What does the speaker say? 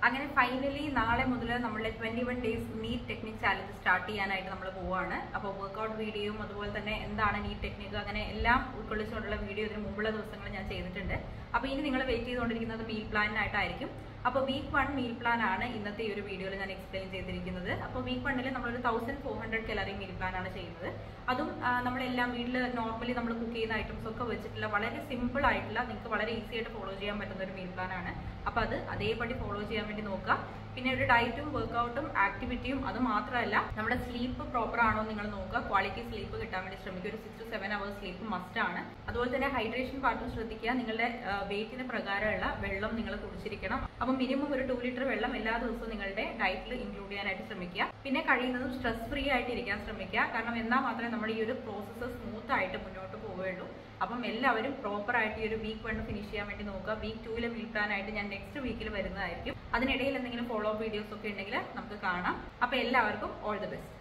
അങ്ങനെ ഫൈനലി നാളെ മുതൽ നമ്മുടെ twenty one days NEET technique challenge start ചെയ്യാനായിട്ട് നമ്മൾ പോവാണ് അപ്പോൾ വർക്കൗട്ട് വീഡിയോയും അതുപോലെ തന്നെ എന്താണ് നീറ്റ് ടെക്നിക്ക് അങ്ങനെ എല്ലാം ഉൾക്കൊള്ളിച്ചുകൊണ്ടുള്ള വീഡിയോ ഇതിന് മുമ്പുള്ള ദിവസങ്ങൾ ഞാൻ ചെയ്തിട്ടുണ്ട് അപ്പോൾ ഇനി നിങ്ങൾ വെയിറ്റ് ചെയ്തുകൊണ്ടിരിക്കുന്നത് മീൽ പ്ലാനിനായിട്ടായിരിക്കും അപ്പോൾ വീക്ക് വൺ മീൽ പ്ലാൻ ആണ് ഇന്നത്തെ ഈ ഒരു വീഡിയോയിൽ ഞാൻ എക്സ്പ്ലെയിൻ ചെയ്തിരിക്കുന്നത് അപ്പോൾ വീക്ക് വണ്ണിൽ നമ്മളൊരു thousand four hundred calorie meal plan ആണ് ചെയ്യുന്നത് അതും ആ, നമ്മളെല്ലാം വീട്ടിൽ നോർമലി നമ്മൾ കുക്ക് ചെയ്യുന്ന ഐറ്റംസ് ഒക്കെ വെച്ചിട്ടുള്ള വളരെ സിമ്പിൾ ആയിട്ടുള്ള നിങ്ങൾക്ക് വളരെ ഈസി ആയിട്ട് ഫോളോ ചെയ്യാൻ പറ്റുന്ന ഒരു മീൽ പ്ലാൻ ആണ് അപ്പോൾ അത് അതേപടി ഫോളോ ചെയ്യാൻ വേണ്ടി നോക്കുക പിന്നെ ഒരു ഡയറ്റും വർക്കൗട്ടും ആക്ടിവിറ്റിയും അത് മാത്രമല്ല നമ്മുടെ സ്ലീപ്പ് പ്രോപ്പർ ആണോ നിങ്ങൾ നോക്കുക ക്വാളിറ്റി സ്ലീപ്പ് കിട്ടാൻ വേണ്ടി ശ്രമിക്കുക ഒരു six to seven hours sleep must ആണ് അതുപോലെ തന്നെ ഹൈഡ്രേഷൻ പാർട്ടും ശ്രദ്ധിക്കുക നിങ്ങളുടെ വെയിറ്റിന് പ്രകാരമുള്ള വെള്ളം നിങ്ങൾ കുടിച്ചിരിക്കണം അപ്പം മിനിമം ഒരു ടു ലിറ്റർ വെള്ളം എല്ലാ ദിവസവും നിങ്ങളുടെ ഡയറ്റിൽ ഇൻക്ലൂഡ് ചെയ്യാനായിട്ട് ശ്രമിക്കുക പിന്നെ കഴിയുന്നതും സ്ട്രെസ് ഫ്രീ ആയിട്ട് ഇരിക്കാൻ ശ്രമിക്കുക കാരണം എന്നാൽ മാത്രമേ നമ്മുടെ ഈ ഒരു പ്രോസസ്സ് സ്മൂത്ത് ആയിട്ട് മുന്നോട്ട് പോവുകയുള്ളൂ അപ്പം എല്ലാവരും പ്രോപ്പർ ആയിട്ട് ഈ ഒരു വീക്ക് വൺ ഫിനിഷ് ചെയ്യാൻ വേണ്ടി നോക്കുക വീക്ക് ടൂവിലെ മീൽ പ്ലാൻ ആയിട്ട് ഞാൻ നെക്സ്റ്റ് വീക്കിൽ വരുന്നതായിരിക്കും അതിനിടയിൽ എന്തെങ്കിലും ഫോളോ അപ്പ് വീഡിയോസ് ഒക്കെ ഉണ്ടെങ്കിൽ നമുക്ക് കാണാം അപ്പോൾ എല്ലാവർക്കും ഓൾ ദി ബെസ്റ്റ്